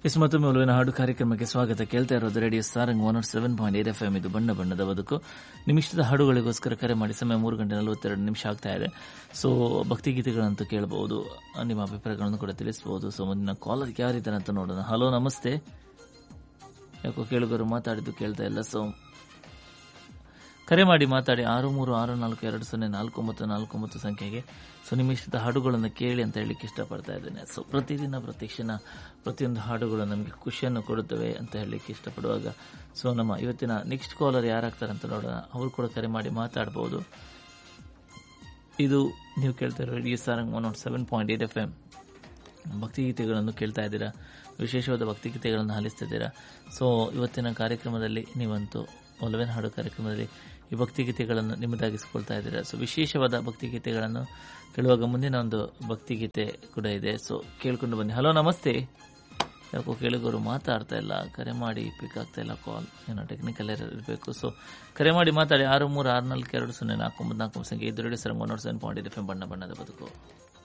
S ಮತ್ತೊಮ್ಮೆ ಒಲವಿನ ಹಾಡು ಕಾರ್ಯಕ್ರಮಕ್ಕೆ ಸ್ವಾಗತ ಕೇಳ್ತಾ ಇರೋದು radio Sarang one nought seven point eight F M ಇದು ಬಣ್ಣ ಬಣ್ಣದ ಬದುಕು ನಿಮಿಷದ ಹಾಡುಗಳಿಗೋಸ್ಕರ ಕರೆ ಮಾಡಿ ಸಮಯ ಮೂರು ಗಂಟೆ ನಲವತ್ತೆರಡು ನಿಮಿಷ ಆಗ್ತಾ ಇದೆ ಸೊ ಭಕ್ತಿಗೀತೆಗಳಂತೂ ಕೇಳಬಹುದು ನಿಮ್ಮ ಅಭಿಪ್ರಾಯಗಳನ್ನು ಕೂಡ ತಿಳಿಸಬಹುದು ಸೊ ಮುಂದಿನ ಕಾಲರ್ ಯಾರಿದ್ದಾರೆ ಅಂತ ನೋಡೋಣ ಹಲೋ ನಮಸ್ತೆ ಯಾಕೋ ಕೇಳುಗರು ಮಾತಾಡಿದ್ದು ಕೇಳ್ತಾ ಇಲ್ಲ ಸೊ ಕರೆ ಮಾಡಿ ಮಾತಾಡಿ ಆರು ಮೂರು ಆರು ನಾಲ್ಕು ಎರಡು ಸೊನ್ನೆ ನಾಲ್ಕು ಒಂಬತ್ತು ನಾಲ್ಕು ಒಂಬತ್ತು ಸಂಖ್ಯೆಗೆ ಸೊ ನಿಮ್ಮ ಇಷ್ಟದ ಹಾಡುಗಳನ್ನು ಕೇಳಿ ಅಂತ ಹೇಳಲಿಕ್ಕೆ ಇಷ್ಟಪಡ್ತಾ ಇದ್ದೇನೆ ಸೊ ಪ್ರತಿದಿನ ಪ್ರತಿಕ್ಷಣ ಪ್ರತಿಯೊಂದು ಹಾಡುಗಳು ನಮಗೆ ಖುಷಿಯನ್ನು ಕೊಡುತ್ತವೆ ಅಂತ ಹೇಳಲಿಕ್ಕೆ ಇಷ್ಟಪಡುವಾಗ ಸೊ ನಮ್ಮ ಇವತ್ತಿನ ನೆಕ್ಸ್ಟ್ ಕಾಲರ್ ಯಾರಾಗ್ತಾರೆ ಅಂತ ನೋಡೋಣ ಅವರು ಕೂಡ ಕರೆ ಮಾಡಿ ಮಾತಾಡಬಹುದು ಇದು ನೀವು ಕೇಳ್ತಾ ಇರೋ radio Sarang one nought seven point eight F M ಭಕ್ತಿಗೀತೆಗಳನ್ನು ಕೇಳ್ತಾ ಇದ್ದೀರಾ ವಿಶೇಷವಾದ ಭಕ್ತಿಗೀತೆಗಳನ್ನು ಆಲಿಸ್ತಿದ್ದೀರಾ ಸೊ ಇವತ್ತಿನ ಕಾರ್ಯಕ್ರಮದಲ್ಲಿ ನೀವಂತೂ ಒಲವಿನ ಹಾಡು ಕಾರ್ಯಕ್ರಮದಲ್ಲಿ ಈ ಭಕ್ತಿಗೀತೆಗಳನ್ನು ನಿಮ್ಮದಾಗಿಸ್ಕೊಳ್ತಾ ಇದ್ದೀರಾ ಸೊ ವಿಶೇಷವಾದ ಭಕ್ತಿಗೀತೆಗಳನ್ನು ಕೇಳುವಾಗ ಮುಂದಿನ ಒಂದು ಭಕ್ತಿಗೀತೆ ಕೂಡ ಇದೆ ಸೊ ಕೇಳ್ಕೊಂಡು ಬನ್ನಿ ಹಲೋ ನಮಸ್ತೆ ಯಾಕೋ ಕೇಳುಗರು ಮಾತಾಡ್ತಾ ಇಲ್ಲ ಕರೆ ಮಾಡಿ ಪಿಕ್ ಆಗ್ತಾ ಇಲ್ಲ ಕಾಲ್ ಏನೋ ಟೆಕ್ನಿಕಲ್ ಇರಬೇಕು ಸೊ ಕರೆ ಮಾಡಿ ಮಾತಾಡಿ ಆರು ಮೂರು ಆರು ನಾಲ್ಕು ಎರಡು ಸೊನ್ನೆ ನಾಲ್ಕು ಒಂಬತ್ತು ನಾಲ್ಕು ಸಂಖ್ಯೆ ಇದು radio Sarang one nought seven point F M ಬಣ್ಣ ಬಣ್ಣದ ಬದುಕು